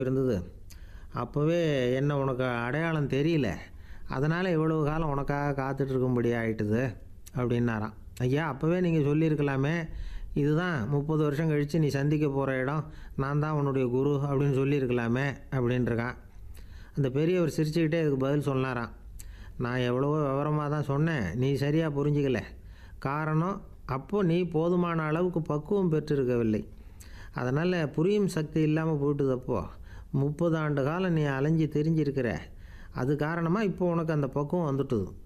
இருந்தது அப்போவே என்ன உனக்கு அடையாளம் தெரியல அதனால் இவ்வளவு காலம் உனக்காக காத்துட்டு இருக்கும்படி ஆயிட்டுது அப்படின்னாராம் ஐயா அப்போவே நீங்கள் சொல்லியிருக்கலாமே இதுதான் முப்பது வருஷம் கழித்து நீ சந்திக்க போகிற இடம் நான் தான் உன்னுடைய குரு அப்படின்னு சொல்லியிருக்கலாமே அப்படின்ட்டுருக்கான் அந்த பெரியவர் சிரிச்சுக்கிட்டே இதுக்கு பதில் சொன்னாராம் நான் எவ்வளவோ விவரமாக தான் சொன்னேன் நீ சரியாக புரிஞ்சிக்கல காரணம் அப்போது நீ போதுமான அளவுக்கு பக்குவம் பெற்றிருக்கவில்லை அதனால் புரியும் சக்தி இல்லாமல் போயிட்டுதப்போ முப்பது ஆண்டு காலம் நீ அலைஞ்சு தெரிஞ்சிருக்கிற அது காரணமாக இப்போ உனக்கு அந்த பக்குவம் வந்துட்டுது